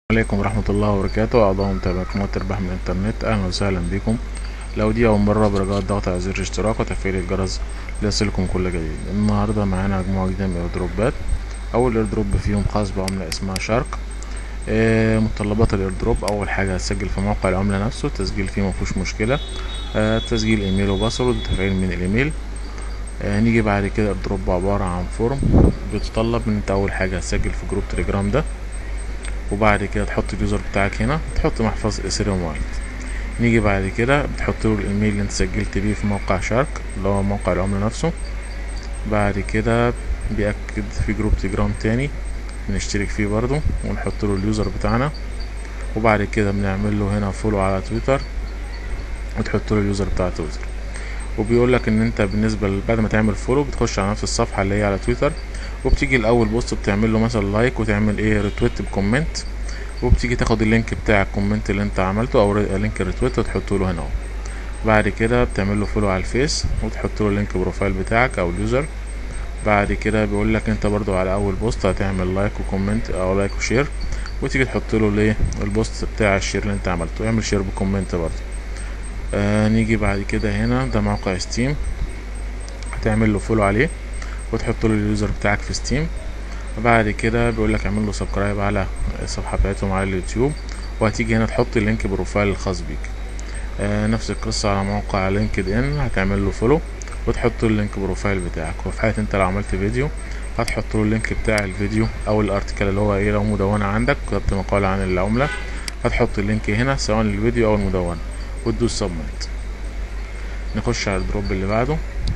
عليكم ورحمة الله وبركاته أعضاء متابعة قناة ربح من الإنترنت أهلا وسهلا بكم لو دي أول مرة برجاء الضغط على زر الاشتراك وتفعيل الجرس ليصلكم كل جديد النهاردة معانا مجموعة جديدة من الإيردروبات أول إيردروب فيهم خاص بعملة اسمها شارك آه، متطلبات الإيردروب أول حاجة هتسجل في موقع العملة نفسه التسجيل فيه مفيهوش مشكلة آه، تسجيل إيميل وباسورد وتفعيل من الإيميل آه، نيجي بعد كده الدروب عبارة عن فورم بيتطلب ان انت اول حاجة هتسجل في جروب تليجرام ده وبعد كده تحط اليوزر بتاعك هنا تحط محفظة اثيريوم والت نيجي بعد كده بتحط له الايميل اللي انت سجلت بيه في موقع شارك اللي هو موقع العملة نفسه بعد كده بيأكد في جروب تليجرام تاني بنشترك فيه برضو ونحط له اليوزر بتاعنا وبعد كده بنعمل له هنا فولو على تويتر وتحط له اليوزر بتاع تويتر وبيقول لك ان انت بالنسبه ل- بعد ما تعمل فولو بتخش على نفس الصفحه اللي هي على تويتر وبتيجي الاول بوست بتعمل له مثلا لايك وتعمل ايه ريتويت بكومنت وبتيجي تاخد اللينك بتاع الكومنت اللي انت عملته او ر- لينك الريتويت وتحطه له هنا اهو بعد كده بتعمل له فولو على الفيس وتحط له اللينك بروفايل بتاعك او اليوزر بعد كده بيقول لك انت برضو على اول بوست هتعمل لايك وكومنت او لايك وشير وتيجي تحط له ليه البوست بتاع الشير اللي انت عملته اعمل شير بكومنت برضو آه نيجي بعد كده هنا ده موقع ستيم هتعمل له فولو عليه وتحط له اليوزر بتاعك في ستيم بعد كده بيقول لك اعمل له سبسكرايب على الصفحه بتاعتهم على اليوتيوب وهتيجي هنا تحط اللينك بروفايل الخاص بيك آه نفس القصه على موقع لينكد ان هتعمل له فولو وتحط له اللينك بروفايل بتاعك وفي حاله انت لو عملت فيديو هتحط له اللينك بتاع الفيديو او الارتكل اللي هو ايه لو مدونه عندك كتبت مقاله عن العمله هتحط اللينك هنا سواء الفيديو او المدونه وتدوس سبميت نخش على الدروب اللي بعده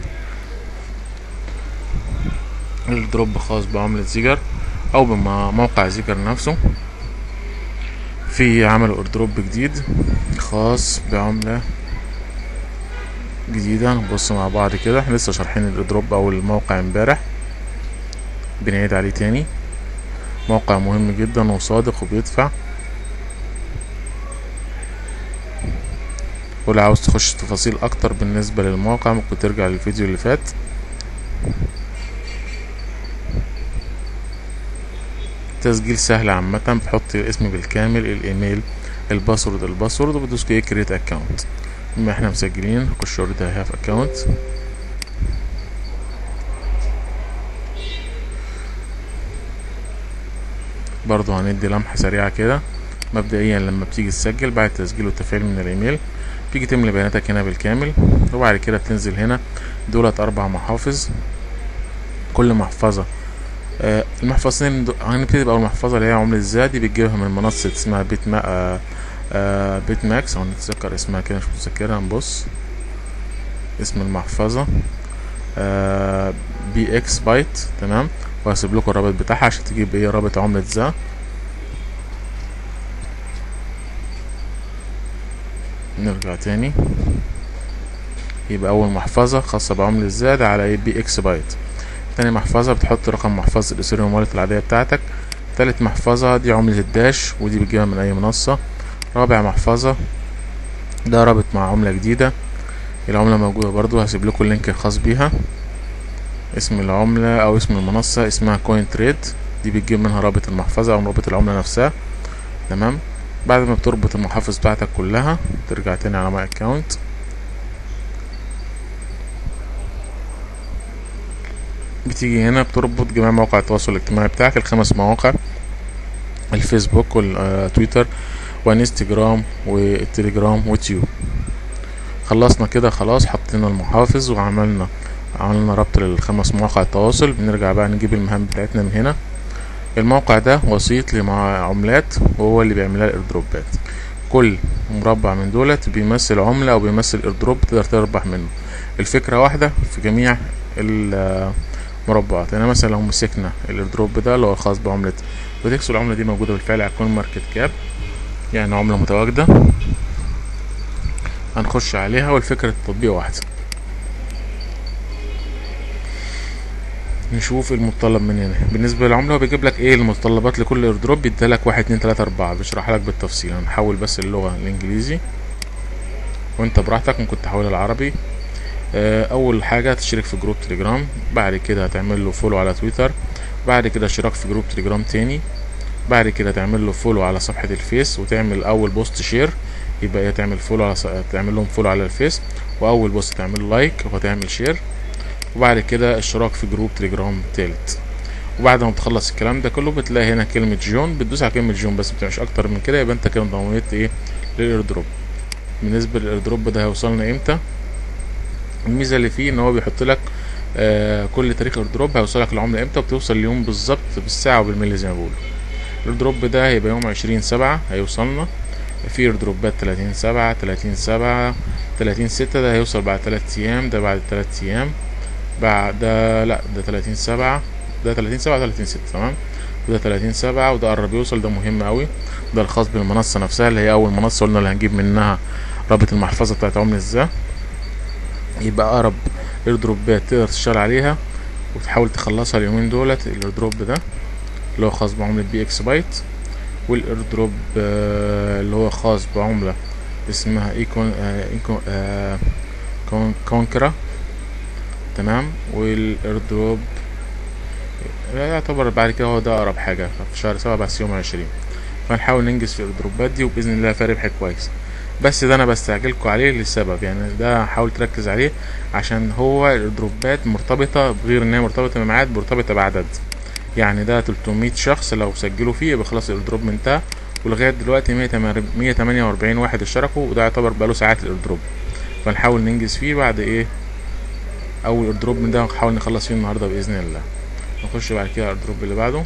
الدروب خاص بعملة زيجر او بموقع زيجر نفسه في عملوا ايردروب جديد خاص بعملة جديدة نبص مع بعض كده احنا لسه شارحين الايردروب او الموقع امبارح بنعيد عليه تاني موقع مهم جدا وصادق وبيدفع ولو عاوز تخش تفاصيل اكتر بالنسبة للموقع ممكن ترجع للفيديو اللي فات تسجيل سهل عامة بتحط الاسم بالكامل الايميل الباسورد الباسورد وبتدوس ايه كريت اكونت بما احنا مسجلين نخش اوريدي هاف اكونت برضو هندي لمحة سريعة كده مبدئيا لما بتيجي تسجل بعد التسجيل والتفعيل من الايميل تيجي تملي بياناتك هنا بالكامل وبعد كده بتنزل هنا دولت اربع محافظ كل محفظة آه المحفظتين دو- هنبتدي بأول محفظة اللي هي عملة زاد دي بتجيبها من منصة اسمها بيت ما آه آه بيت ماكس او نتذكر اسمها كده مش متذكرها نبص اسم المحفظة آه بي اكس بايت تمام وهسيب لكم الرابط بتاعها عشان تجيب ايه رابط عملة زا نرجع تاني يبقى اول محفظة خاصة بعملة زاد على ايه بي اكس بايت تاني محفظة بتحط رقم محفظة الاثيريوم والت العادية بتاعتك تالت محفظة دي عملة الداش ودي بتجيبها من اي منصة رابع محفظة ده رابط مع عملة جديدة العملة موجودة برضو هسيب لكم اللينك الخاص بيها اسم العملة او اسم المنصة اسمها كوين تريد دي بتجيب منها رابط المحفظة او رابط العملة نفسها تمام بعد ما بتربط المحافظ بتاعتك كلها ترجع تاني على ماي اكونت بتيجي هنا بتربط جميع مواقع التواصل الاجتماعي بتاعك الخمس مواقع الفيسبوك والتويتر وانستجرام والتليجرام وتيوب خلصنا كده خلاص حطينا المحافظ وعملنا عملنا ربط للخمس مواقع التواصل بنرجع بقى نجيب المهام بتاعتنا من هنا الموقع ده وسيط لعملات وهو اللي بيعملها الايردروبات كل مربع من دولت بيمثل عملة او بيمثل ايردروب تقدر تربح منه الفكرة واحدة في جميع المربعات يعني مثلا لو مسكنا الايردروب ده اللي هو خاص بعملة بوتكس والعملة دي موجودة بالفعل على كون ماركت كاب يعني عملة متواجدة هنخش عليها والفكرة التطبيق واحدة نشوف المتطلب مننا بالنسبة للعملة هو بيجيب لك ايه المتطلبات لكل ايردروب بيديلك واحد اتنين تلاتة اربعة بيشرح لك بالتفصيل هنحول بس اللغة الانجليزي وانت براحتك ممكن تحولها العربي آه، اول حاجة تشترك في جروب تليجرام بعد كده هتعمل له فولو على تويتر بعد كده اشتراك في جروب تليجرام تاني بعد كده تعمل له فولو على صفحة الفيس وتعمل اول بوست شير يبقى هي تعمل فولو على ص... تعمل لهم فولو على الفيس واول بوست تعمل لايك وتعمل شير وبعد كده اشتراك في جروب تليجرام تالت وبعد ما بتخلص الكلام ده كله بتلاقي هنا كلمة جون بتدوس على كلمة جون بس بتعملش اكتر من كده يبقى انت كده ضمنت ايه للايردروب بالنسبة للايردروب ده هيوصلنا امتى الميزة اللي فيه ان هو بيحط لك آه كل تاريخ ايردروب هيوصلك العملة امتى وبتوصل اليوم بالظبط بالساعة وبالملي زي ما بيقولوا الايردروب ده هيبقى يوم عشرين سبعة هيوصلنا في ايردروبات تلاتين سبعة تلاتين سبعة تلاتين ستة ده هيوصل بعد تلات ايام ده بعد تلات ايام بعد ده لا ده تلاتين سبعة ده تلاتين سبعة تلاتين ستة تمام وده تلاتين سبعة وده قرب يوصل ده مهم قوي ده الخاص بالمنصة نفسها اللي هي أول منصة قلنا اللي هنجيب منها رابط المحفظة بتاعت عملة ازاي يبقى أقرب ايردروبات تقدر تشتغل عليها وتحاول تخلصها اليومين دولت الايردروب ده اللي هو خاص بعملة بي اكس بايت والايردروب آه اللي هو خاص بعملة اسمها ايكون آه ايكون آه كون كونكرا تمام والايردروب يعتبر بعد كده هو ده اقرب حاجة في شهر سبعة بس يوم عشرين فنحاول ننجز في الايردروبات دي وباذن الله في ربح كويس بس ده انا بستعجلكوا عليه لسبب يعني ده حاول تركز عليه عشان هو الايردروبات مرتبطة بغير ان هي مرتبطة بميعاد مرتبطة بعدد يعني ده 300 شخص لو سجلوا فيه يبقى خلاص الايردروب انتهى ولغاية دلوقتي 148 واحد اشتركوا وده يعتبر بقاله ساعات الايردروب فنحاول ننجز فيه بعد ايه اول ايردروب من ده نحاول نخلص فيه النهارده باذن الله نخش بعد كده على الدروب اللي بعده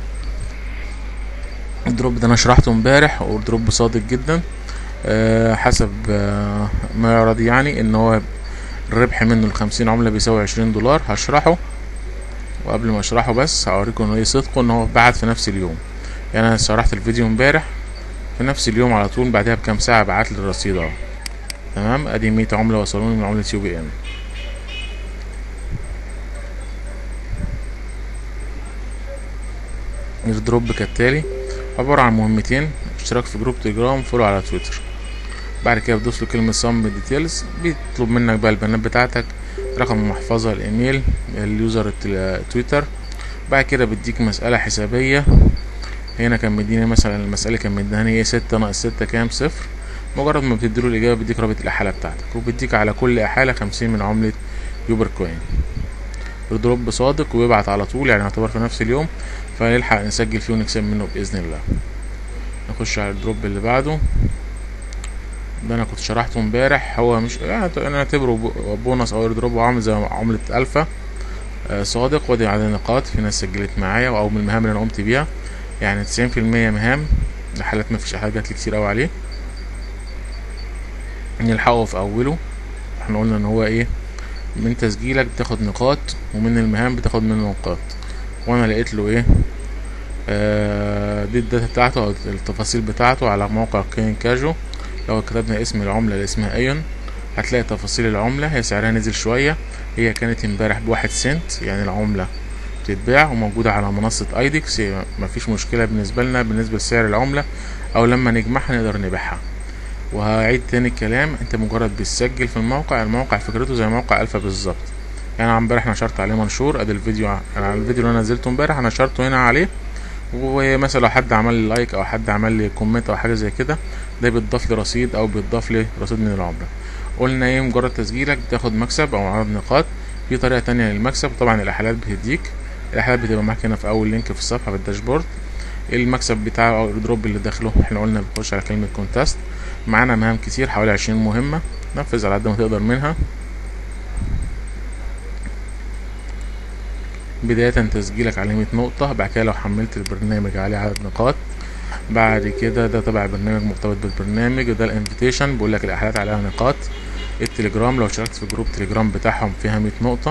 الدروب ده انا شرحته امبارح ودروب صادق جدا أه حسب أه ما يعرض يعني ان هو الربح منه الخمسين عملة بيساوي عشرين دولار هشرحه وقبل ما اشرحه بس هوريكم ان ايه صدقه ان هو بعت في نفس اليوم يعني انا شرحت الفيديو امبارح في نفس اليوم على طول بعدها بكام ساعة بعت لي الرصيد اهو تمام ادي مية عملة وصلوني من عملة يو بي ام الدروب كالتالي عبارة عن مهمتين اشتراك في جروب تليجرام فولو على تويتر بعد كده بتدوس له كلمة صم ديتيلز بيطلب منك بقى البيانات بتاعتك رقم المحفظة الايميل اليوزر التويتر بعد كده بيديك مسألة حسابية هنا كان مديني مثلا المسألة كان مديهاني ايه ستة ناقص ستة كام صفر مجرد ما بتديله الإجابة بيديك رابط الإحالة بتاعتك وبيديك على كل إحالة خمسين من عملة يوبر كوين الدروب صادق ويبعت على طول يعني يعتبر في نفس اليوم فنلحق نسجل فيه ونكسب منه بإذن الله نخش على الدروب اللي بعده ده انا كنت شرحته امبارح هو مش يعني انا اعتبره بونص او ايردروب عامل زي عملة الفا آه صادق ودي عدد نقاط في ناس سجلت معايا او من المهام اللي انا قمت بيها يعني تسعين في المية مهام حالات مفيش حاجة جاتلي كتير اوي عليه نلحقه في اوله احنا قلنا ان هو ايه من تسجيلك بتاخد نقاط ومن المهام بتاخد منه نقاط وانا لقيت له ايه آه دي الداتا بتاعته او التفاصيل بتاعته على موقع كين كاجو لو كتبنا اسم العملة اللي اسمها ايون هتلاقي تفاصيل العملة هي سعرها نزل شوية هي كانت امبارح بواحد سنت يعني العملة بتتباع وموجودة على منصة ايدكس مفيش مشكلة بالنسبة لنا بالنسبة لسعر العملة او لما نجمعها نقدر نبيعها وهعيد تاني الكلام انت مجرد بتسجل في الموقع الموقع فكرته زي موقع الفا بالظبط يعني امبارح نشرت عليه منشور ادي الفيديو انا الفيديو اللي انا نزلته امبارح نشرته هنا عليه ومثلا لو حد عمل لي لايك او حد عمل لي كومنت او حاجه زي كده ده بيتضاف لي رصيد او بيتضاف لي رصيد من العمله قلنا ايه مجرد تسجيلك بتاخد مكسب او عدد نقاط في طريقه تانية للمكسب طبعا الاحالات بتديك الاحالات بتبقى معاك هنا في اول لينك في الصفحه في الداشبورد المكسب بتاعه او الدروب اللي داخله احنا قلنا بتخش على كلمه كونتاست معانا مهام كتير حوالي عشرين مهمه نفذ على قد ما تقدر منها بداية تسجيلك عليه مية نقطة بعد كده لو حملت البرنامج عليه عدد نقاط بعد كده ده تبع برنامج مرتبط بالبرنامج وده الانفيتيشن بيقول لك الاحالات عليها نقاط التليجرام لو اشتركت في جروب تليجرام بتاعهم فيها مية نقطة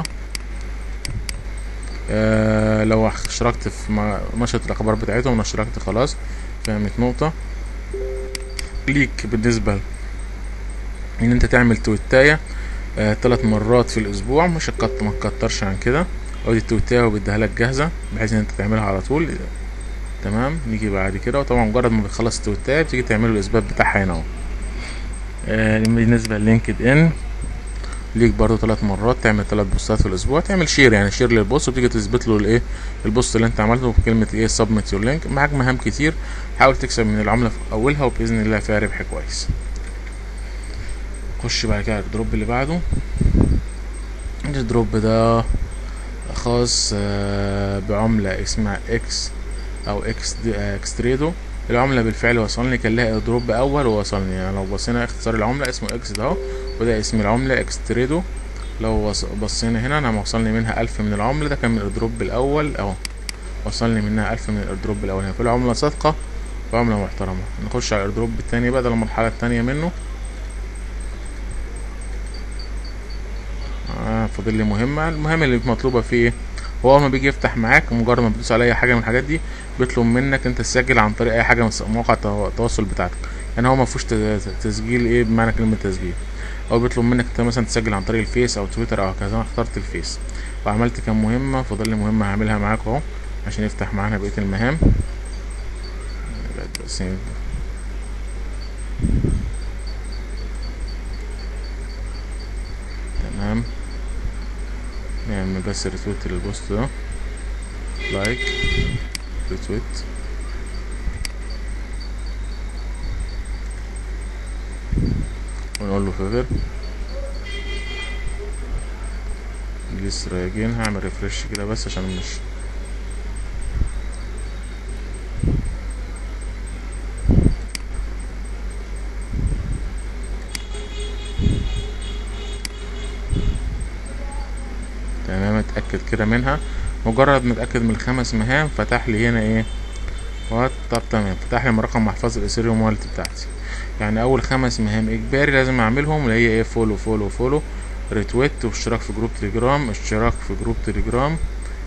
آه لو اشتركت في نشرة الاخبار بتاعتهم انا اشتركت خلاص فيها مية نقطة ليك بالنسبة ان انت تعمل تويتاية آه تلات مرات في الاسبوع مش هتكتر ما تكترش عن كده ادي التويتاية وبيديها لك جاهزة بحيث ان انت تعملها على طول تمام نيجي بعد كده وطبعا مجرد ما بتخلص التويتاية بتيجي تعمل الاثبات بتاعها هنا اهو آه بالنسبة للينكد ان ليك برضو ثلاث مرات تعمل ثلاث بوستات في الاسبوع تعمل شير يعني شير للبوست وتيجي تثبت له الايه البوست اللي انت عملته بكلمه ايه سبميت يور لينك معاك مهام كتير حاول تكسب من العمله في اولها وباذن الله فيها ربح كويس خش بعد كده على الدروب اللي بعده الدروب ده خاص آه، بعملة اسمها اكس او اكس اكستريدو العملة بالفعل وصلني كان لها دروب اول ووصلني يعني لو بصينا اختصار العملة اسمه اكس ده اهو وده اسم العملة اكستريدو لو وص- بصينا هنا انا وصلني منها الف من العملة ده كان من الدروب الاول اهو وصلني منها الف من الدروب الاول هنا في العملة صادقة وعملة محترمة نخش على الدروب التاني بقى ده المرحلة التانية منه آه فاضل لي مهمة المهمة اللي مطلوبة فيه ايه هو اول ما بيجي يفتح معاك مجرد ما بتدوس على اي حاجة من الحاجات دي بيطلب منك انت تسجل عن طريق اي حاجة من مواقع التوا- التواصل بتاعتك يعني هو ما فيهوش ت- تسجيل ايه بمعنى كلمة تسجيل او بيطلب منك انت مثلا تسجل عن طريق الفيس او تويتر او كذا انا اخترت الفيس وعملت كام مهمة فاضل لي مهمة هعملها معاك اهو عشان يفتح معانا بقية المهام بس تمام نعمل بس ريتويت للبوست ده لايك ريتويت ونقول له فيفر لسه راجعين هعمل ريفرش كده بس عشان مش تمام اتاكد كده منها مجرد ما اتاكد من الخمس مهام فتح لي هنا ايه وات طب تمام فتح لي رقم محفظه الاثيريوم والت بتاعتي يعني اول خمس مهام اجباري لازم اعملهم اللي هي ايه فولو فولو فولو ريتويت واشتراك في جروب تليجرام اشتراك في جروب تليجرام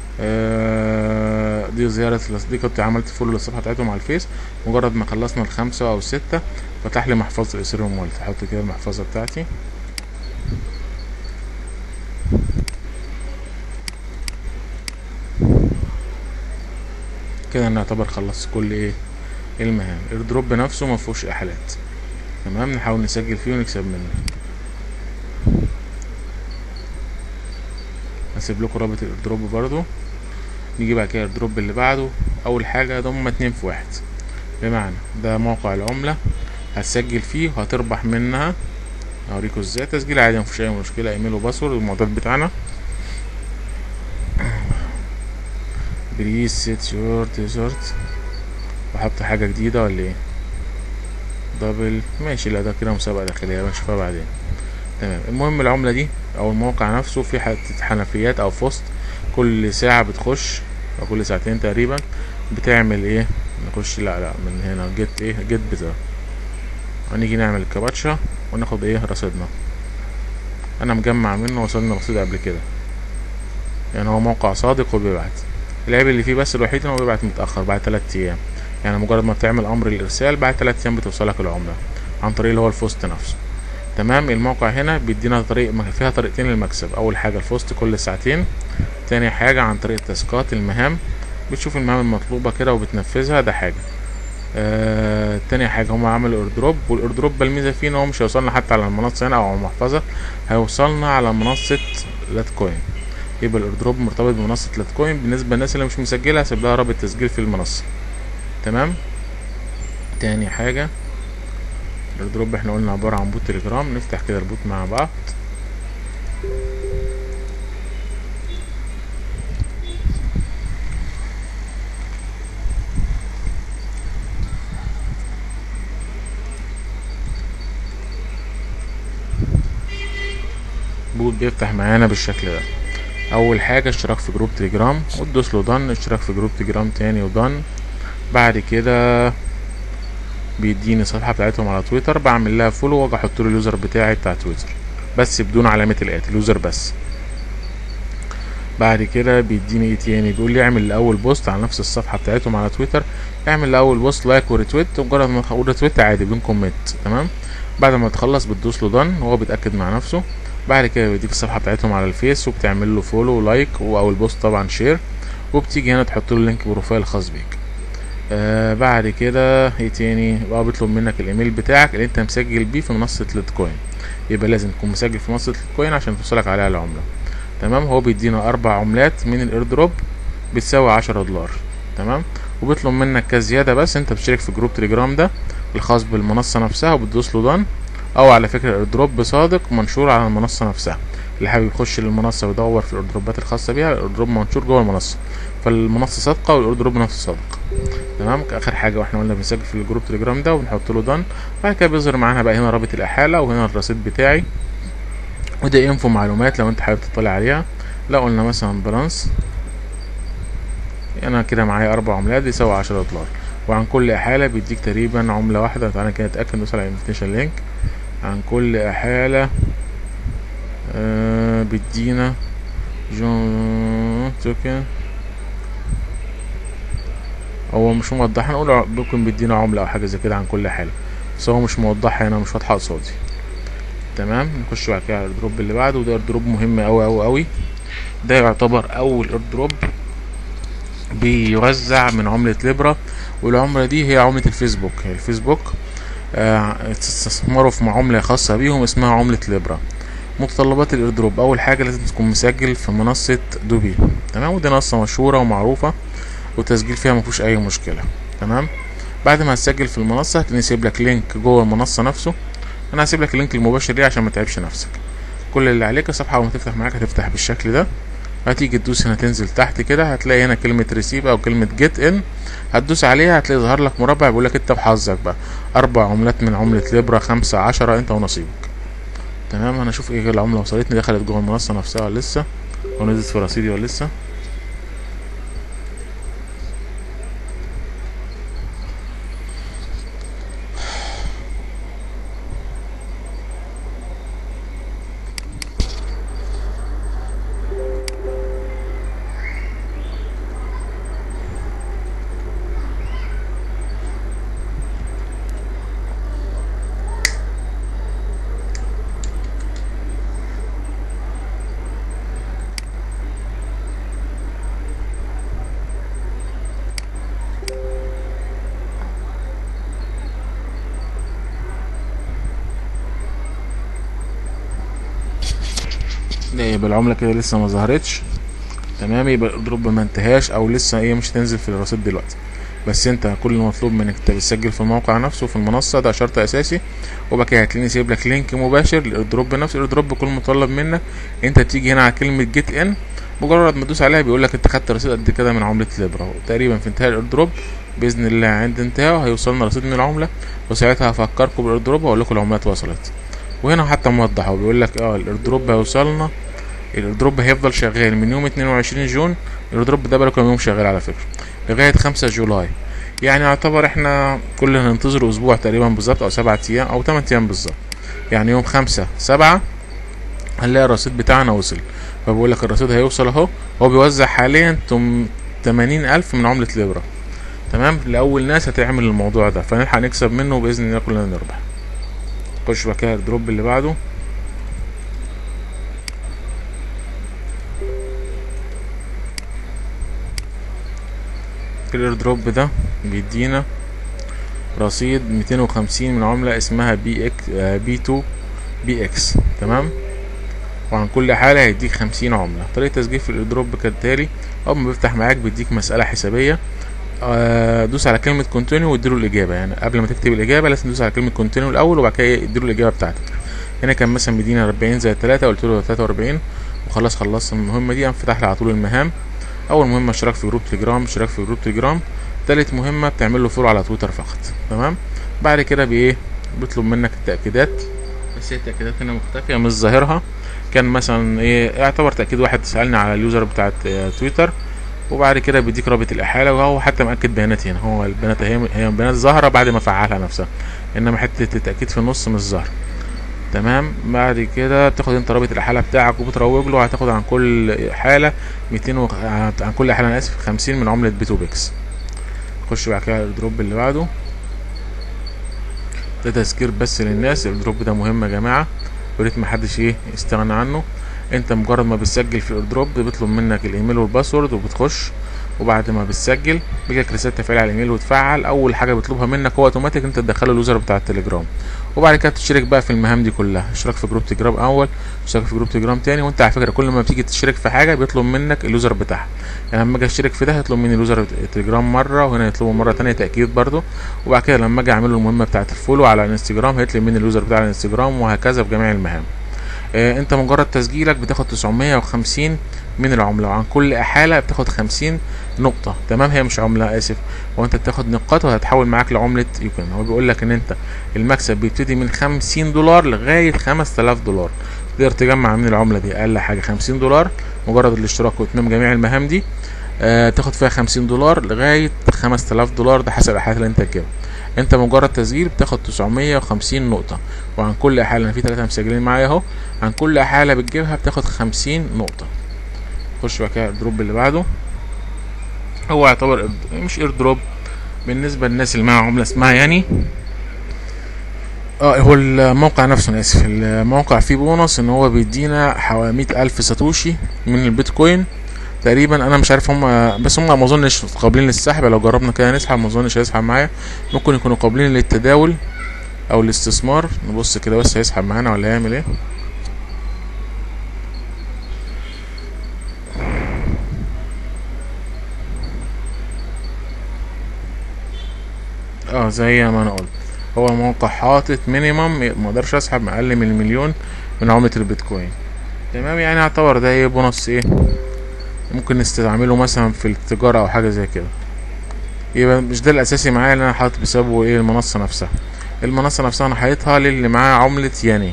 آه دي زيارة الأصدقاء كنت عملت فولو للصفحة بتاعتهم على الفيس مجرد ما خلصنا الخمسة أو الستة فتح لي محفظة الإثيريوم والت أحط كده المحفظة بتاعتي كده نعتبر خلصت كل ايه المهام الدروب نفسه ما فيهوش احالات تمام نحاول نسجل فيه ونكسب منه هسيب لكم رابط الايردروب برضو نيجي بعد كده الدروب اللي بعده اول حاجه ده هما اتنين في واحد بمعنى ده موقع العمله هتسجل فيه وهتربح منها اوريكم ازاي تسجيل عادي مفيش اي مشكله ايميل وباسورد والمعدات بتاعنا بليز سيت يور ديزرت بحط حاجة جديدة ولا ايه دبل ماشي لا ده كده مسابقة داخلية بنشوفها بعدين تمام المهم العملة دي او الموقع نفسه في حتة حنفيات او فوست كل ساعة بتخش او كل ساعتين تقريبا بتعمل ايه نخش لا لا من هنا جيت ايه جيت بتاع هنيجي نعمل الكباتشا وناخد ايه رصيدنا انا مجمع منه وصلنا رصيد قبل كده يعني هو موقع صادق وبيبعت العيب اللي فيه بس الوحيد ان هو بيبعت متاخر بعد 3 ايام يعني مجرد ما بتعمل امر الارسال بعد 3 ايام بتوصلك العمله عن طريق اللي هو الفوست نفسه تمام الموقع هنا بيدينا طريق فيها طريقتين للمكسب اول حاجه الفوست كل ساعتين تاني حاجه عن طريق التاسكات المهام بتشوف المهام المطلوبه كده وبتنفذها ده حاجه آه تاني حاجة هما عملوا ايردروب والايردروب الميزة فيه ان هو مش هيوصلنا حتى على المنصة هنا او على المحفظة هيوصلنا على منصة لاتكوين يبقى الايردروب مرتبط بمنصة لاتكوين بالنسبة للناس اللي مش مسجلة هسيب لها رابط تسجيل في المنصة تمام تاني حاجة الايردروب احنا قلنا عبارة عن بوت تليجرام نفتح كده البوت مع بعض بوت بيفتح معانا بالشكل ده اول حاجة اشتراك في جروب تليجرام وتدوس له دن اشتراك في جروب تليجرام تاني ودن بعد كده بيديني الصفحة بتاعتهم على تويتر بعمل لها فولو واجي احط له اليوزر بتاعي بتاع تويتر بس بدون علامة الات اليوزر بس بعد كده بيديني ايه تاني بيقول لي اعمل الاول بوست على نفس الصفحة بتاعتهم على تويتر اعمل الاول بوست لايك وريتويت ومجرد ما تقول ريتويت عادي بدون كومنت تمام بعد ما تخلص بتدوس له دن وهو بيتأكد مع نفسه بعد كده بيديك الصفحة بتاعتهم على الفيس وبتعمل له فولو ولايك او البوست طبعا شير وبتيجي هنا تحط له لينك بروفايل خاص بيك آه بعد كده ايه تاني بقى بيطلب منك الايميل بتاعك اللي انت مسجل بيه في منصة ليتكوين يبقى لازم تكون مسجل في منصة ليتكوين عشان توصلك عليها العملة تمام هو بيدينا اربع عملات من الايردروب بتساوي عشرة دولار تمام وبيطلب منك كزيادة بس انت بتشترك في جروب تليجرام ده الخاص بالمنصة نفسها وبتدوس له دان او على فكرة الايردروب صادق منشور على المنصة نفسها اللي حابب يخش للمنصة ويدور في الايردروبات الخاصة بيها الايردروب منشور جوه المنصة فالمنصة صادقة والايردروب نفسه صادق تمام اخر حاجة واحنا قلنا بنسجل في الجروب تليجرام ده وبنحط له دان بعد كده بيظهر معانا بقى هنا رابط الاحالة وهنا الرصيد بتاعي وده انفو معلومات لو انت حابب تطلع عليها لو قلنا مثلا بالانس انا كده معايا اربع عملات بيساوي عشرة دولار وعن كل احالة بيديك تقريبا عملة واحدة تعالى كده نتأكد ندوس على الانفيتيشن لينك عن كل احالة آه بيدينا جون توكن هو مش موضح هنقول ممكن بيدينا عملة او حاجة زي كده عن كل حالة بس هو مش موضح هنا مش واضحة قصادي تمام نخش بعد كده على الدروب اللي بعده وده الدروب مهم اوي اوي اوي ده يعتبر اول ايردروب بيوزع من عملة ليبرا والعملة دي هي عملة الفيسبوك هي الفيسبوك آه استثمروا في عملة خاصة بيهم اسمها عملة ليبرا متطلبات الايردروب اول حاجة لازم تكون مسجل في منصة دوبي تمام ودي منصة مشهورة ومعروفة والتسجيل فيها مفيهوش اي مشكلة تمام بعد ما هتسجل في المنصة هتلاقي سيب لك لينك جوه المنصة نفسه انا هسيب لك اللينك المباشر ليه عشان ما تعبش نفسك كل اللي عليك الصفحة اول ما تفتح معاك هتفتح بالشكل ده هتيجي تدوس هنا تنزل تحت كده هتلاقي هنا كلمة ريسيف او كلمة جيت ان هتدوس عليها هتلاقي ظهر لك مربع بيقول لك انت بحظك بقى اربع عملات من عملة ليبرا خمسة عشرة انت ونصيبك تمام انا اشوف ايه العملة وصلتني دخلت جوه المنصة نفسها ولا لسه ونزلت في رصيدي ولا لسه لا يبقى العملة كده لسه ما ظهرتش تمام يبقى الدروب ما انتهاش او لسه ايه مش هتنزل في الرصيد دلوقتي بس انت كل المطلوب منك انت بتسجل في الموقع نفسه في المنصة ده شرط اساسي وبعد كده هتلاقيني سايب لك لينك مباشر للايردروب نفسه الايردروب كل مطلب منك انت تيجي هنا على كلمة جيت ان مجرد ما تدوس عليها بيقول لك انت خدت رصيد قد كده من عملة ليبرا تقريبا في انتهاء الايردروب باذن الله عند انتهائه هيوصلنا رصيد من العملة وساعتها هفكركم بالايردروب واقول لكم العملات وصلت وهنا حتى موضح بيقول لك اه الايردروب هيوصلنا الايردروب هيفضل شغال من يوم 22 جون الايردروب ده بقاله كام يوم شغال على فكرة لغاية 5 جولاي يعني يعتبر احنا كل هننتظر اسبوع تقريبا بالظبط او سبعة ايام او 8 ايام بالظبط يعني يوم خمسة سبعة هنلاقي الرصيد بتاعنا وصل فبقول لك الرصيد هيوصل اهو هو بيوزع حاليا تم 80 الف من عملة ليبرا تمام لاول ناس هتعمل الموضوع ده فنلحق نكسب منه باذن الله كلنا نربح خش بقى كده الدروب اللي بعده الاير دروب ده بيدينا رصيد 250 من عملة اسمها بي اكس بي 2 بي اكس تمام وعن كل حالة هيديك 50 عملة طريقة تسجيل في الايردروب كالتالي اول ما بيفتح معاك بيديك مسألة حسابية آه دوس على كلمة كونتينيو واديله الإجابة يعني قبل ما تكتب الإجابة لازم تدوس على كلمة كونتينيو الأول وبعد كده اديله الإجابة بتاعتك هنا كان مثلا مدينا 40 زائد 3 قلت له 43 وخلاص خلصت المهمة دي قام فتح لي على طول المهام اول مهمه اشتراك في جروب تليجرام اشتراك في جروب تليجرام تالت مهمه بتعمل له فولو على تويتر فقط تمام بعد كده بايه بيطلب منك التاكيدات بس هي التاكيدات هنا مختفيه مش ظاهرها كان مثلا ايه يعتبر تاكيد واحد سالني على اليوزر بتاعت تويتر وبعد كده بيديك رابط الاحاله وهو حتى مأكد بيانات هنا هو البيانات هي هي بيانات ظاهره بعد ما فعلها نفسها انما حته التاكيد في النص مش ظاهره تمام بعد كده بتاخد انت رابط الحاله بتاعك وبتروج له هتاخد عن كل حاله 200 و... عن كل حاله انا اسف 50 من عمله بيتو بيكس خش بعد كده الدروب اللي بعده ده تذكير بس للناس الدروب ده مهم يا جماعه وريت محدش ايه يستغنى عنه انت مجرد ما بتسجل في الايردروب بيطلب منك الايميل والباسورد وبتخش وبعد ما بتسجل بيجيلك رساله تفعيل على الايميل وتفعل اول حاجه بيطلبها منك هو اوتوماتيك انت تدخله اليوزر بتاع التليجرام وبعد كده تشترك بقى في المهام دي كلها اشتراك في جروب تليجرام اول اشتراك في جروب تليجرام تاني وانت على فكره كل ما بتيجي تشترك في حاجه بيطلب منك اليوزر بتاعها يعني لما اجي اشترك في ده هيطلب مني اليوزر التليجرام مره وهنا يطلبه مره تانية تاكيد برده وبعد كده لما اجي اعمل له المهمه بتاعه الفولو على الانستجرام هيطلب مني اليوزر بتاع الانستجرام وهكذا في جميع المهام آه انت مجرد تسجيلك بتاخد 950 من العملة وعن كل احالة بتاخد 50 نقطة تمام هي مش عملة اسف وانت بتاخد نقاط وهتحول معاك لعملة يوكن هو بيقول لك ان انت المكسب بيبتدي من 50 دولار لغاية 5000 دولار تقدر تجمع من العملة دي اقل حاجة 50 دولار مجرد الاشتراك واتمام جميع المهام دي آه تاخد فيها 50 دولار لغاية 5000 دولار ده حسب الحالات اللي انت تجيبها انت مجرد تسجيل بتاخد 950 نقطة وعن كل احالة انا في ثلاثة مسجلين معايا اهو عن كل احالة بتجيبها بتاخد 50 نقطة خش بقى كده الدروب اللي بعده هو يعتبر مش اير دروب بالنسبة للناس اللي معاها عملة اسمها يعني اه هو الموقع نفسه انا اسف الموقع فيه بونص ان هو بيدينا حوالي مئة الف ساتوشي من البيتكوين تقريبا انا مش عارف هم بس هم ما اظنش قابلين للسحب لو جربنا كده نسحب ما اظنش هيسحب معايا ممكن يكونوا قابلين للتداول او الاستثمار نبص كده بس هيسحب معانا ولا هيعمل ايه اه زي ما انا قلت هو الموقع حاطط مينيمم ما اقدرش اسحب اقل من المليون من عملة البيتكوين تمام يعني اعتبر ده ايه بونص ايه ممكن نستعمله مثلا في التجارة او حاجة زي كده يبقى مش ده الاساسي معايا اللي انا حاطط بسببه ايه المنصة نفسها المنصة نفسها انا حاططها للي معاه عملة ياني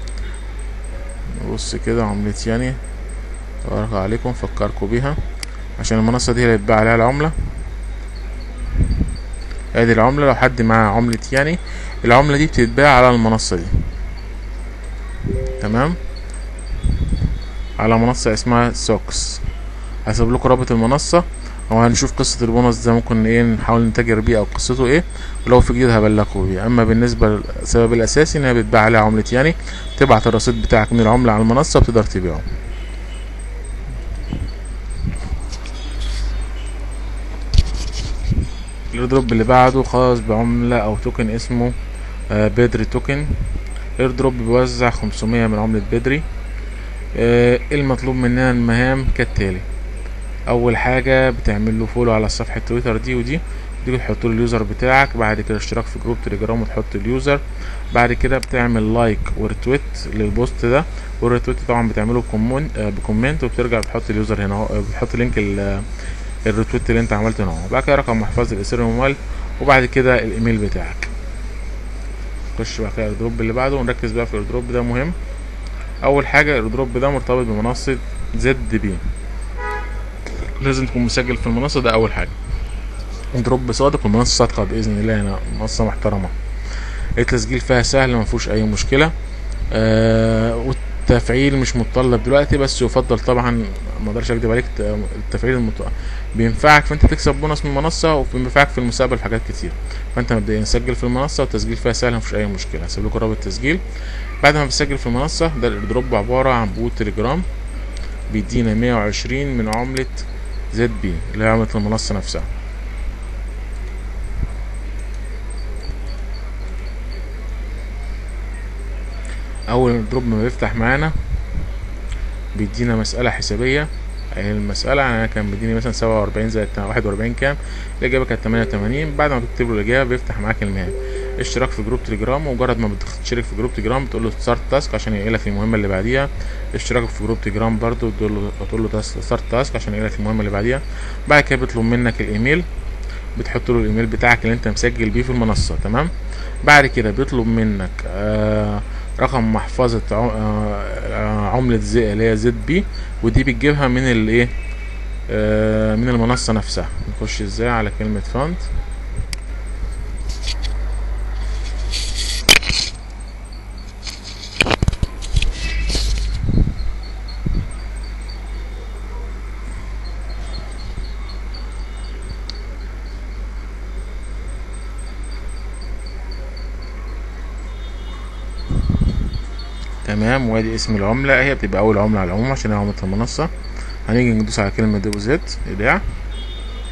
بص كده عملة ياني تبارك عليكم فكركم بيها عشان المنصة دي اللي يتباع عليها العملة ادي العملة لو حد معاه عملة ياني العملة دي بتتباع على المنصة دي تمام على منصة اسمها سوكس هسيب لكم رابط المنصة وهنشوف قصة البونص ده ممكن ايه نحاول نتاجر بيه او قصته ايه ولو في جديد هبلغكم بيه اما بالنسبة للسبب الاساسي ان هي بتباع عليها عملة ياني تبعت الرصيد بتاعك من العملة على المنصة وتقدر تبيعه الايردروب اللي بعده خاص بعملة او توكن اسمه آه بدري توكن ايردروب بيوزع 500 من عملة بدري آه المطلوب مننا المهام كالتالي اول حاجة بتعمل له فولو على صفحة تويتر دي ودي تيجي تحط له اليوزر بتاعك بعد كده اشتراك في جروب تليجرام وتحط اليوزر بعد كده بتعمل لايك وريتويت للبوست ده والريتويت طبعا بتعمله بكومنت آه بكومنت وبترجع بتحط اليوزر هنا بتحط لينك الريتويت اللي انت عملته هنا بعد كده رقم محفظة الاثيريوم موبايل وبعد كده الايميل بتاعك خش بقى كده الايردروب اللي بعده ونركز بقى في الايردروب ده مهم اول حاجة الايردروب ده مرتبط بمنصة زد بي لازم تكون مسجل في المنصة ده اول حاجة دروب صادق والمنصة صادقة بإذن الله أنا منصة محترمة التسجيل فيها سهل مفيهوش أي مشكلة آه والتفعيل مش متطلب دلوقتي بس يفضل طبعا ما اقدرش اكدب عليك التفعيل المت... بينفعك فانت تكسب بونص من المنصة وبينفعك في المستقبل في حاجات كتير فانت مبدئيا سجل في المنصة والتسجيل فيها سهل مفيش أي مشكلة هسيب لكم رابط التسجيل بعد ما بتسجل في المنصة ده الايردروب عبارة عن بوت تليجرام بيدينا مية وعشرين من عملة زد بي اللي هي عملة المنصة نفسها اول دروب ما بيفتح معانا بيدينا مسألة حسابية المسألة انا كان بيديني مثلا سبعة واربعين زائد واحد واربعين كام الاجابة كانت تمانية وتمانين بعد ما بتكتب له الاجابة بيفتح معاك المهام اشتراك في جروب تليجرام ومجرد ما بتشترك في جروب تليجرام بتقول له ستارت تاسك عشان ينقلك المهمة اللي بعديها اشتراك في جروب تليجرام برضو بتقول له بتقول له ستارت تاسك عشان ينقلك المهمة اللي بعديها بعد كده بيطلب منك الايميل بتحط له الايميل بتاعك اللي انت مسجل بيه في المنصة تمام بعد كده بيطلب منك آه رقم محفظة عملة زي اللي هي زد بي ودي بتجيبها من الايه آه من المنصة نفسها نخش ازاي على كلمة فاند تمام وادي اسم العملة هي بتبقى أول عملة على العموم عشان هي عملة المنصة هنيجي ندوس على كلمة ديبوزيت إيداع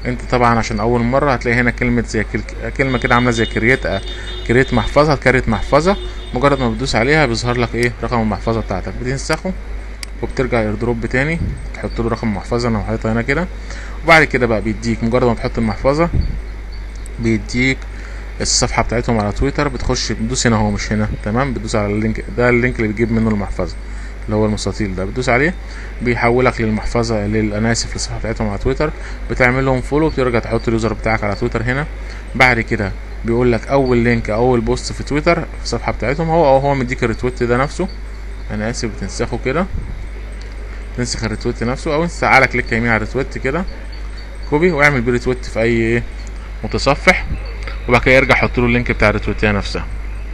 انت طبعا عشان اول مره هتلاقي هنا كلمه زي كل- كلمه كده عامله زي كرييت كرييت محفظه كريت محفظه مجرد ما بتدوس عليها بيظهر لك ايه رقم المحفظه بتاعتك بتنسخه وبترجع ايردروب تاني تحط له رقم محفظه انا حاططها هنا كده وبعد كده بقى بيديك مجرد ما تحط المحفظه بيديك الصفحه بتاعتهم على تويتر بتخش بتدوس هنا اهو مش هنا تمام بتدوس على اللينك ده اللينك اللي بتجيب منه المحفظه اللي هو المستطيل ده بتدوس عليه بيحولك للمحفظه لل- انا اسف للصفحه بتاعتهم على تويتر بتعمل لهم فولو بترجع تحط اليوزر بتاعك على تويتر هنا بعد كده بيقول لك اول لينك اول بوست في تويتر في الصفحه بتاعتهم هو او هو مديك الريتويت ده نفسه انا اسف بتنسخه كده تنسخ الريتويت نفسه او انت تعالى كليك يمين على الريتويت كده كوبي واعمل بيه ريتويت في اي ايه متصفح وبعد كده يرجع يحط له اللينك بتاع الريتويتيه نفسها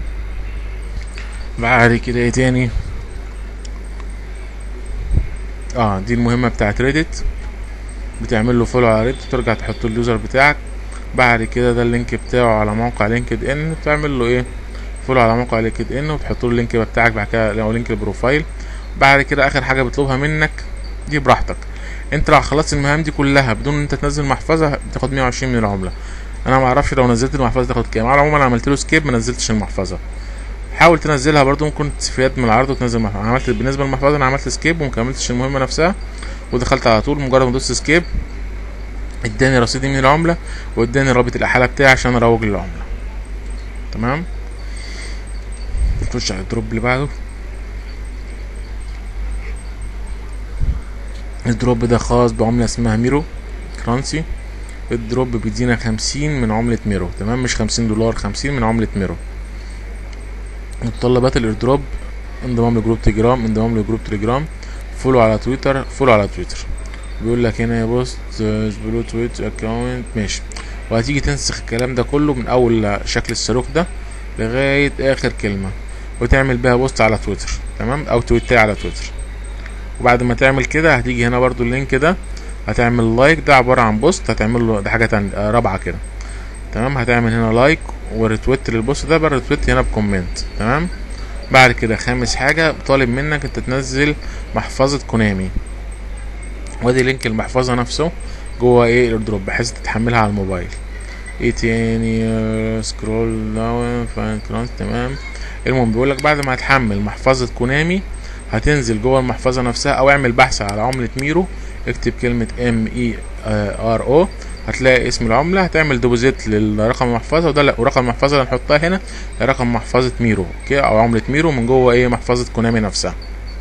بعد كده ايه تاني اه دي المهمه بتاعت ريدت بتعمل له فولو على ريدت وترجع تحط له اليوزر بتاعك بعد كده ده اللينك بتاعه على موقع لينكد ان بتعمل له ايه فولو على موقع لينكد ان وتحط له اللينك بتاعك بعد كده او لينك البروفايل بعد كده اخر حاجه بيطلبها منك دي براحتك انت لو خلصت المهام دي كلها بدون ان انت تنزل محفظه بتاخد 120 من العمله انا ما اعرفش لو نزلت المحفظه تاخد كام على العموم انا عملت له سكيب ما نزلتش المحفظه حاول تنزلها برضو ممكن تستفاد من العرض وتنزل محفظة. أنا عملت بالنسبه للمحفظه انا عملت سكيب ومكملتش المهمه نفسها ودخلت على طول مجرد ما دوست سكيب اداني رصيدي من العمله واداني رابط الاحاله بتاعي عشان اروج للعمله تمام نخش على الدروب اللي بعده الدروب ده خاص بعملة اسمها ميرو كرانسي الدروب بيدينا خمسين من عملة ميرو تمام مش خمسين دولار خمسين من عملة ميرو متطلبات الايردروب انضمام لجروب تليجرام انضمام لجروب تليجرام فولو على تويتر فولو على تويتر بيقول لك هنا بوست بلو تويت اكونت ماشي وهتيجي تنسخ الكلام ده كله من اول شكل الصاروخ ده لغايه اخر كلمه وتعمل بيها بوست على تويتر تمام او تويتر على تويتر وبعد ما تعمل كده هتيجي هنا برضو اللينك ده هتعمل لايك ده عباره عن بوست هتعمل له ده حاجه تانية آه، رابعه كده تمام هتعمل هنا لايك وريتويت للبوست ده بقى ريتويت هنا بكومنت تمام بعد كده خامس حاجه طالب منك انت تنزل محفظه كونامي وادي لينك المحفظه نفسه جوه ايه الايردروب بحيث تتحملها على الموبايل ايه تاني آه، سكرول داون فاين كرانس تمام المهم بيقول لك بعد ما هتحمل محفظه كونامي هتنزل جوه المحفظه نفسها او اعمل بحث على عمله ميرو اكتب كلمه ام اي ار او هتلاقي اسم العمله هتعمل ديبوزيت للرقم المحفظه وده لا ورقم المحفظه اللي هنحطها هنا رقم محفظه ميرو اوكي او عمله ميرو من جوه ايه محفظه كونامي نفسها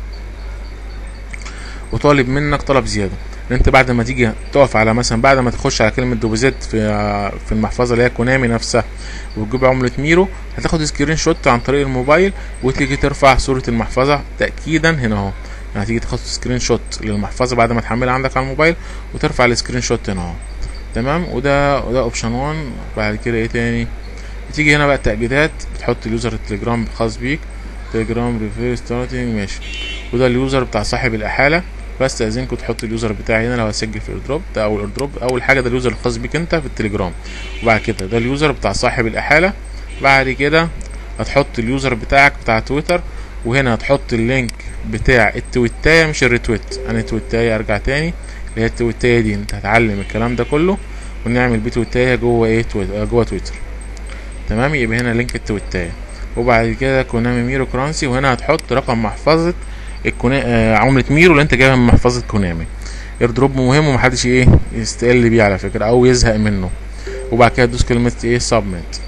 وطالب منك طلب زياده ان انت بعد ما تيجي تقف على مثلا بعد ما تخش على كلمه ديبوزيت في في المحفظه اللي هي كونامي نفسها وتجيب عمله ميرو هتاخد سكرين شوت عن طريق الموبايل وتيجي ترفع صوره المحفظه تاكيدا هنا اهو يعني هتيجي تاخد سكرين شوت للمحفظه بعد ما تحملها عندك على الموبايل وترفع السكرين شوت هنا اهو تمام وده وده اوبشن 1 بعد كده ايه تاني بتيجي هنا بقى التأكيدات بتحط اليوزر التليجرام الخاص بيك تليجرام ريفير ستارتنج ماشي وده اليوزر بتاع صاحب الإحالة بستأذنكم تحط اليوزر بتاعي هنا لو هسجل في الايردروب ده اول ايردروب اول حاجه ده اليوزر الخاص بيك انت في التليجرام وبعد كده ده اليوزر بتاع صاحب الإحالة بعد كده هتحط اليوزر بتاعك بتاع تويتر وهنا هتحط اللينك بتاع التويتايه مش الريتويت انا تويتايه ارجع تاني اللي هي التويتايه دي انت هتعلم الكلام ده كله ونعمل بيه تويتايه جوه ايه تويت... آه، جوه تويتر تمام يبقى هنا لينك التويتايه وبعد كده كونامي ميرو كرانسي وهنا هتحط رقم محفظه الكونا... آه عمله ميرو اللي انت جايبها من محفظه كونامي ايردروب مهم ومحدش ايه يستقل بيه على فكره او يزهق منه وبعد كده تدوس كلمه ايه سبميت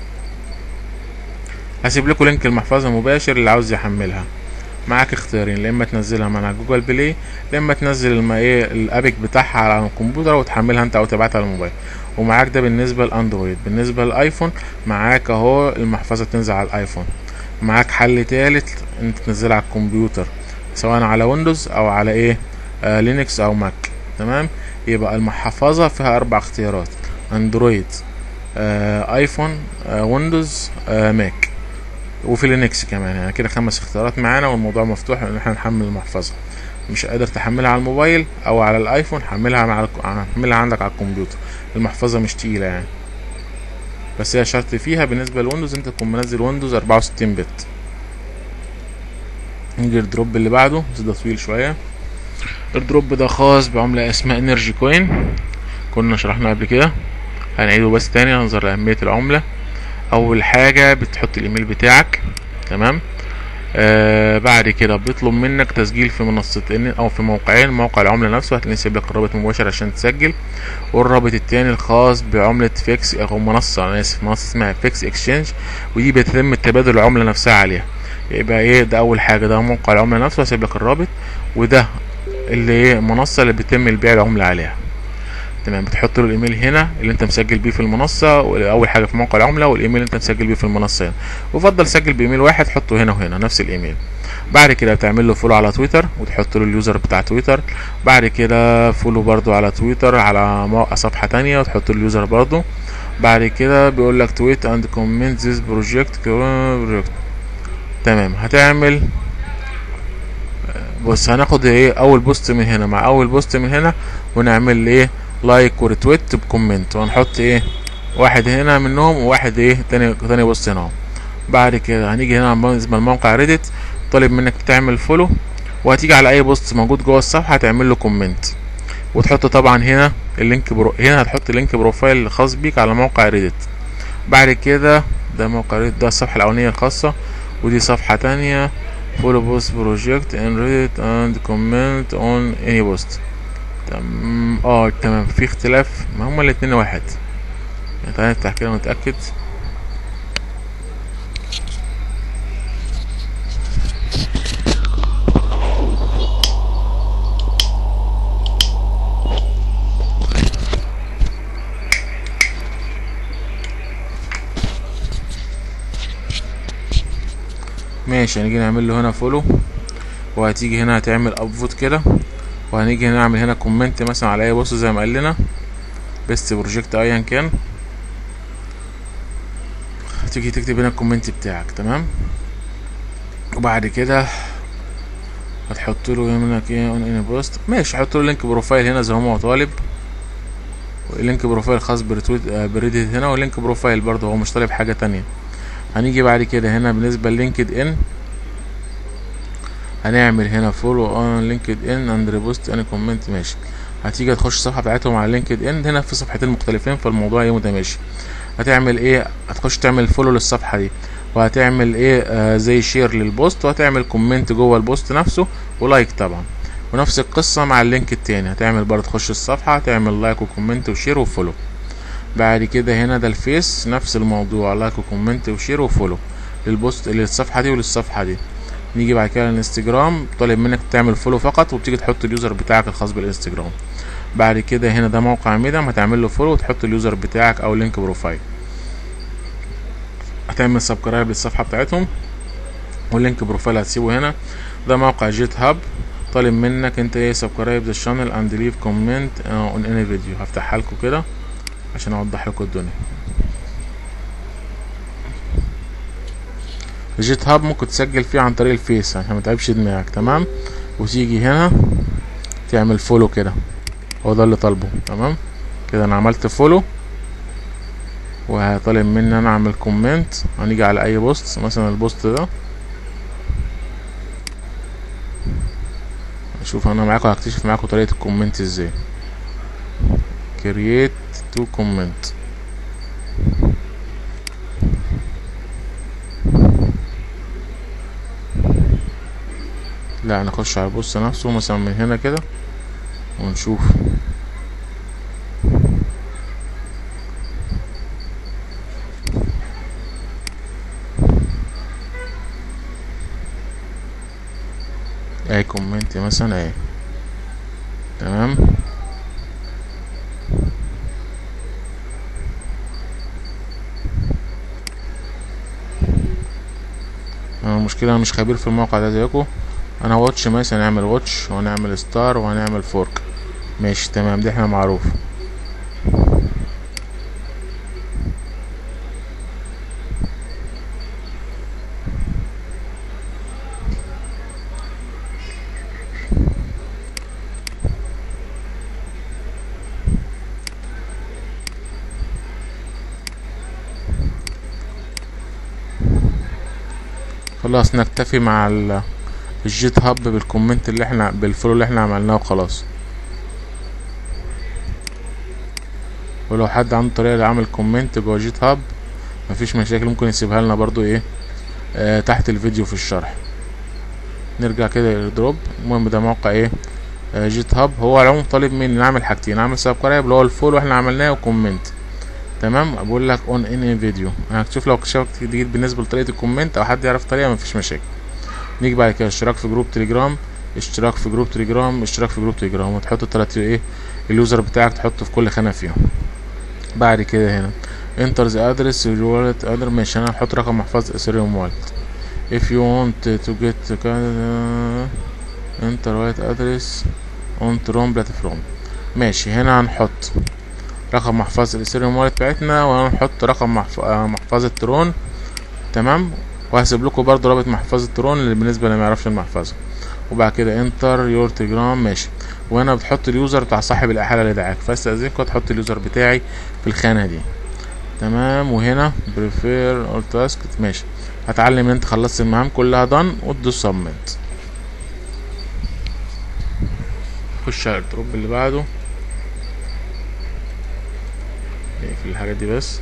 هسيب لكم لينك المحفظه مباشر اللي عاوز يحملها معاك اختيارين يا اما تنزلها من على جوجل بلاي يا اما تنزل الم... ايه الابك بتاعها على الكمبيوتر وتحملها انت او تبعتها على الموبايل ومعاك ده بالنسبه للاندرويد بالنسبه للايفون معاك اهو المحفظه تنزل على الايفون معاك حل تالت انت تنزلها على الكمبيوتر سواء على ويندوز او على ايه آه لينكس او ماك تمام يبقى المحفظه فيها اربع اختيارات اندرويد آه ايفون آه ويندوز آه ماك وفي لينكس كمان يعني كده خمس اختيارات معانا والموضوع مفتوح ان احنا نحمل المحفظه مش قادر تحملها على الموبايل او على الايفون حملها مع الك- حملها عندك على الكمبيوتر المحفظه مش تقيله يعني بس هي شرط فيها بالنسبه للويندوز انت تكون منزل ويندوز 64 بت نيجي الدروب اللي بعده بس ده طويل شويه الدروب ده خاص بعمله اسمها انرجي كوين كنا شرحنا قبل كده هنعيده بس تاني هنظر لأهمية العملة أول حاجة بتحط الإيميل بتاعك تمام آه بعد كده بيطلب منك تسجيل في منصتين او في موقعين موقع العملة نفسه هتلاقيه سايب لك الرابط مباشر عشان تسجل والرابط التاني الخاص بعملة فيكس او منصة انا اسف منصة اسمها فيكس اكسشينج ودي بيتم تبادل العملة نفسها عليها يبقى ايه ده اول حاجة ده موقع العملة نفسه هسيب لك الرابط وده اللي ايه المنصة اللي بيتم البيع العملة عليها تمام بتحط له الايميل هنا اللي انت مسجل بيه في المنصه اول حاجه في موقع العمله والايميل اللي انت مسجل بيه في المنصه هنا وفضل سجل بايميل واحد حطه هنا وهنا نفس الايميل بعد كده بتعمل له فولو على تويتر وتحط له اليوزر بتاع تويتر بعد كده فولو برضو على تويتر على موقع صفحه تانية وتحط له اليوزر برضو بعد كده بيقول لك تويت اند كومنت ذيس بروجكت بروجكت تمام هتعمل بص هناخد ايه اول بوست من هنا مع اول بوست من هنا ونعمل ايه لايك وريتويت بكومنت وهنحط ايه واحد هنا منهم وواحد ايه تاني تاني بوست هنا بعد كده هنيجي هنا بالنسبه لموقع ريديت طالب منك تعمل فولو وهتيجي على اي بوست موجود جوه الصفحه هتعمل له كومنت وتحط طبعا هنا اللينك برو... هنا هتحط لينك بروفايل خاص بيك على موقع ريديت بعد كده ده موقع ريديت ده الصفحه الاولانيه الخاصه ودي صفحه تانية فولو بوست بروجكت ان ريديت اند كومنت اون اني بوست تمام اه تمام في اختلاف ما هما الاتنين واحد يعني تعالى نفتح كده ونتأكد ماشي هنيجي نعمل له هنا فولو وهتيجي هنا هتعمل ابفوت كده وهنيجي نعمل هنا كومنت مثلا على اي بوست زي ما قال لنا بيست بروجكت ايا كان هتيجي تكتب هنا الكومنت بتاعك تمام وبعد كده هتحط له هناك ايه اون ان بوست ماشي حط له لينك بروفايل هنا زي ما هو طالب لينك بروفايل خاص بريتويت بريديت هنا ولينك بروفايل برضه هو مش طالب حاجه تانية هنيجي بعد كده هنا بالنسبه للينكد ان هنعمل هنا فولو اون لينكد ان اند ريبوست اني كومنت ماشي هتيجي تخش الصفحه بتاعتهم على لينكد ان هنا في صفحتين مختلفين فالموضوع ايه متماشي هتعمل ايه هتخش تعمل فولو للصفحه دي وهتعمل ايه آه زي شير للبوست وهتعمل كومنت جوه البوست نفسه ولايك طبعا ونفس القصة مع اللينك التاني هتعمل برضه تخش الصفحة تعمل لايك وكومنت وشير وفولو بعد كده هنا ده الفيس نفس الموضوع لايك وكومنت وشير وفولو للبوست للصفحة دي وللصفحة دي نيجي بعد كده الانستجرام طالب منك تعمل فولو فقط وبتيجي تحط اليوزر بتاعك الخاص بالانستجرام بعد كده هنا ده موقع ميديم هتعمل له فولو وتحط اليوزر بتاعك او لينك بروفايل هتعمل سبسكرايب للصفحه بتاعتهم واللينك بروفايل هتسيبه هنا ده موقع جيت هاب طالب منك انت ايه سبسكرايب ذا شانل اند ليف كومنت اون اني فيديو هفتحها لكم كده عشان اوضح لكم الدنيا جيت هاب ممكن تسجل فيه عن طريق الفيس عشان ما تعبش دماغك تمام وتيجي هنا تعمل فولو كده هو ده اللي طالبه تمام كده انا عملت فولو وهطالب مني انا اعمل كومنت هنيجي على اي بوست مثلا البوست ده شوف انا معاكم هكتشف معاكم طريقه الكومنت ازاي create to comment لا نخش على البوست نفسه مثلا من هنا كده ونشوف اي كومنت مثلا اهي تمام انا المشكله انا مش خبير في الموقع ده زيكم انا واتش مثلا نعمل واتش ونعمل ستار وهنعمل فورك ماشي تمام دي احنا معروف خلاص نكتفي مع ال الجيت هاب بالكومنت اللي احنا بالفولو اللي احنا عملناه وخلاص ولو حد عنده طريقه لعمل كومنت جوه جيت هاب مفيش مشاكل ممكن يسيبها لنا برضو ايه آه تحت الفيديو في الشرح نرجع كده للدروب المهم ده موقع ايه آه جيت هاب هو على العموم طالب مني نعمل حاجتين نعمل سبسكرايب اللي هو الفول واحنا عملناه وكومنت تمام بقول لك اون ان فيديو هتشوف لو اكتشفت جديد بالنسبه لطريقه الكومنت او حد يعرف طريقه مفيش مشاكل نيجي بعد كده اشتراك في جروب تليجرام اشتراك في جروب تليجرام اشتراك في جروب تليجرام وتحط التلات ايه اليوزر بتاعك تحطه في كل خانه فيهم بعد كده هنا انتر ذا ادرس والت ادر ماشي انا هحط رقم محفظه اثيريوم والت if you want to get enter wallet address on ترون بلاتفورم ماشي هنا هنحط رقم محفظة الاثيريوم والت بتاعتنا وهنحط رقم محف... محفظة ترون تمام وهسيب لكم برضو رابط محفظة ترون اللي بالنسبة اللي ما يعرفش المحفظة وبعد كده انتر يور تليجرام ماشي وهنا بتحط اليوزر بتاع صاحب الاحالة اللي دعاك فاستاذنكم تحط اليوزر بتاعي في الخانة دي تمام وهنا بريفير اور تاسك ماشي هتعلم ان انت خلصت المهام كلها دان وتدوس سبمنت خش على الدروب اللي بعده نقفل الحاجات دي بس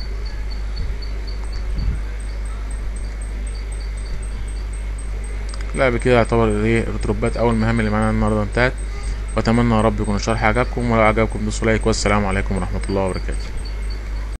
لا بكده يعتبر ايه الدروبات اول مهام اللي معانا النهارده انتهت واتمنى يا رب يكون الشرح عجبكم ولو عجبكم دوسوا لايك والسلام عليكم ورحمه الله وبركاته